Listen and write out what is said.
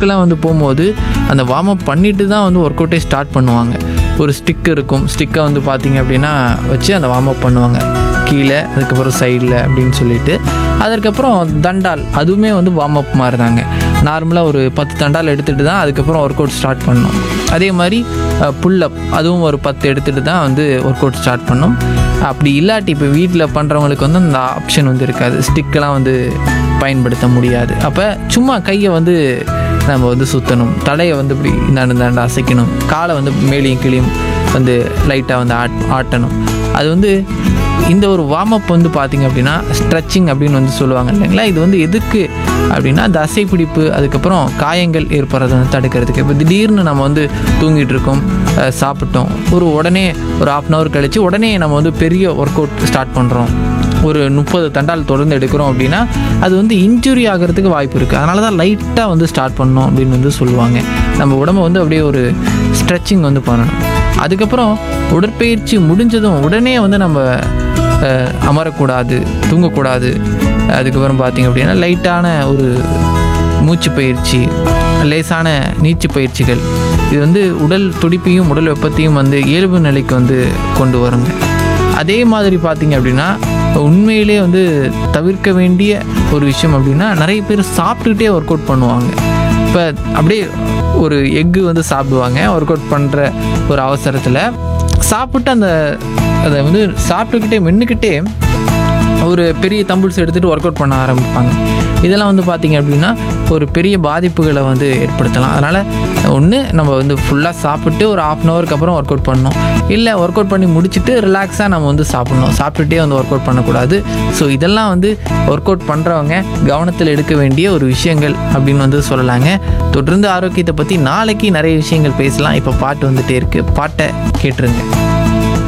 ஜிம்முக்கெல்லாம் வந்து போகும்போது அந்த வார்ம் அப் பண்ணிட்டு தான் வந்து ஒர்க் அவுட்டே ஸ்டார்ட் பண்ணுவாங்க ஒரு ஸ்டிக் இருக்கும் ஸ்டிக்கை வந்து பார்த்தீங்க அப்படின்னா வச்சு அந்த வார்ம் அப் பண்ணுவாங்க கீழே அதுக்கப்புறம் சைடில் அப்படின்னு சொல்லிட்டு அதற்கப்புறம் தண்டால் அதுவுமே வந்து வார்ம் அப் மாதிரி தாங்க நார்மலாக ஒரு பத்து தண்டால் எடுத்துகிட்டு தான் அதுக்கப்புறம் ஒர்க் அவுட் ஸ்டார்ட் பண்ணோம் அதே மாதிரி புல்லப் அதுவும் ஒரு பத்து எடுத்துகிட்டு தான் வந்து ஒர்க் அவுட் ஸ்டார்ட் பண்ணோம் அப்படி இல்லாட்டி இப்போ வீட்டில் பண்ணுறவங்களுக்கு வந்து அந்த ஆப்ஷன் வந்து இருக்காது ஸ்டிக்கெல்லாம் வந்து பயன்படுத்த முடியாது அப்போ சும்மா கையை வந்து நம்ம வந்து சுற்றணும் தலையை வந்து இப்படி இந்தாண்டு இந்தாண்டு அசைக்கணும் காலை வந்து மேலேயும் கீழையும் வந்து லைட்டாக வந்து ஆட் ஆட்டணும் அது வந்து இந்த ஒரு வார்ம் அப் வந்து பார்த்திங்க அப்படின்னா ஸ்ட்ரெச்சிங் அப்படின்னு வந்து சொல்லுவாங்க இல்லைங்களா இது வந்து எதுக்கு அப்படின்னா தசை பிடிப்பு அதுக்கப்புறம் காயங்கள் ஏற்படுறதை வந்து தடுக்கிறதுக்கு இப்போ திடீர்னு நம்ம வந்து தூங்கிட்டு இருக்கோம் அஹ் சாப்பிட்டோம் ஒரு உடனே ஒரு ஆஃப் அன் ஹவர் கழித்து உடனே நம்ம வந்து பெரிய ஒர்க் அவுட் ஸ்டார்ட் பண்ணுறோம் ஒரு முப்பது தண்டால் தொடர்ந்து எடுக்கிறோம் அப்படின்னா அது வந்து இன்ஜுரி ஆகிறதுக்கு வாய்ப்பு இருக்குது அதனால தான் லைட்டாக வந்து ஸ்டார்ட் பண்ணணும் அப்படின்னு வந்து சொல்லுவாங்க நம்ம உடம்ப வந்து அப்படியே ஒரு ஸ்ட்ரெச்சிங் வந்து பண்ணணும் அதுக்கப்புறம் உடற்பயிற்சி முடிஞ்சதும் உடனே வந்து நம்ம அஹ், அமரக்கூடாது தூங்கக்கூடாது அதுக்கப்புறம் பார்த்திங்க அப்படின்னா லைட்டான ஒரு மூச்சு பயிற்சி லேசான நீச்சு பயிற்சிகள் இது வந்து உடல் துடிப்பையும் உடல் வெப்பத்தையும் வந்து இயல்பு நிலைக்கு வந்து கொண்டு வருங்க அதே மாதிரி பார்த்தீங்க அப்படின்னா உண்மையிலே வந்து தவிர்க்க வேண்டிய ஒரு விஷயம் அப்படின்னா நிறைய பேர் சாப்பிட்டுக்கிட்டே ஒர்க் அவுட் பண்ணுவாங்க இப்போ அப்படியே ஒரு எக்கு வந்து சாப்பிடுவாங்க ஒர்க் அவுட் பண்ணுற ஒரு அவசரத்தில் சாப்பிட்டு அந்த அதை வந்து சாப்பிட்டுக்கிட்டே மென்னுக்கிட்டே ஒரு பெரிய தம்பிள்ஸ் எடுத்துகிட்டு ஒர்க் அவுட் பண்ண ஆரம்பிப்பாங்க இதெல்லாம் வந்து பார்த்திங்க அப்படின்னா ஒரு பெரிய பாதிப்புகளை வந்து ஏற்படுத்தலாம் அதனால் ஒன்று நம்ம வந்து ஃபுல்லாக சாப்பிட்டு ஒரு ஆஃப் அன் ஹவருக்கு அப்புறம் ஒர்க் அவுட் பண்ணணும் இல்லை ஒர்க் அவுட் பண்ணி முடிச்சுட்டு ரிலாக்ஸாக நம்ம வந்து சாப்பிட்ணும் சாப்பிட்டுட்டே வந்து ஒர்க் அவுட் பண்ணக்கூடாது ஸோ இதெல்லாம் வந்து ஒர்க் அவுட் பண்ணுறவங்க கவனத்தில் எடுக்க வேண்டிய ஒரு விஷயங்கள் அப்படின்னு வந்து சொல்லலாங்க தொடர்ந்து ஆரோக்கியத்தை பற்றி நாளைக்கு நிறைய விஷயங்கள் பேசலாம் இப்போ பாட்டு வந்துட்டே இருக்குது பாட்டை கேட்டுருங்க